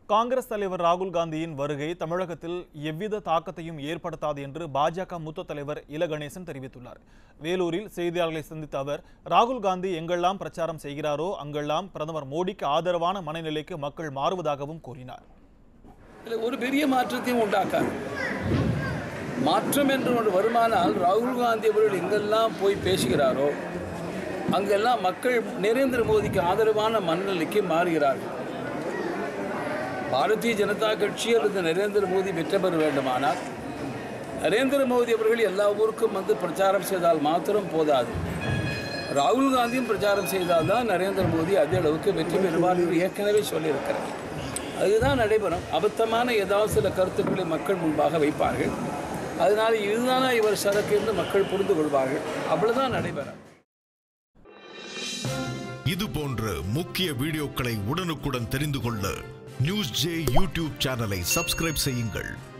காங்கிரஸ் தலைவர் ராகுல் காந்தியின் வருகை தமிழகத்தில் எவ்வித தாக்கத்தையும் ஏற்படுத்தாது என்று பாஜக மூத்த தலைவர் இல கணேசன் தெரிவித்துள்ளார் வேலூரில் செய்தியாளர்களை சந்தித்த அவர் ராகுல் காந்தி எங்கெல்லாம் பிரச்சாரம் செய்கிறாரோ அங்கெல்லாம் பிரதமர் மோடிக்கு ஆதரவான மனநிலைக்கு மக்கள் மாறுவதாகவும் கூறினார் இதில் ஒரு பெரிய மாற்றத்தையும் உண்டாக்காது மாற்றம் என்று ஒன்று வருமானால் ராகுல் காந்தி அவர்கள் எங்கெல்லாம் போய் பேசுகிறாரோ அங்கெல்லாம் மக்கள் நரேந்திர மோடிக்கு ஆதரவான மனநிலைக்கு மாறுகிறார்கள் பாரதிய ஜனதா கட்சி அல்லது நரேந்திர மோடி வெற்றி பெற வேண்டுமானால் நரேந்திர மோடி அவர்கள் எல்லா ஊருக்கும் வந்து பிரச்சாரம் செய்தால் மாத்திரம் போதாது ராகுல் காந்தியும் பிரச்சாரம் செய்தால்தான் நரேந்திர மோடி அதே அளவுக்கு வெற்றி பெறுவார் என்று ஏற்கனவே சொல்லியிருக்கிறார் அதுதான் நடைபெறும் அபத்தமான ஏதாவது சில கருத்துக்களை மக்கள் முன்பாக வைப்பார்கள் அதனால இதுதானா இவர் சரக்கு என்று மக்கள் புரிந்து கொள்வார்கள் அவ்வளவுதான் நடைபெறும் இது போன்ற முக்கிய வீடியோக்களை உடனுக்குடன் தெரிந்து கொள்ள நியூஸ் ஜே யூடியூப் சேனலை சப்ஸ்கிரைப் செய்யுங்கள்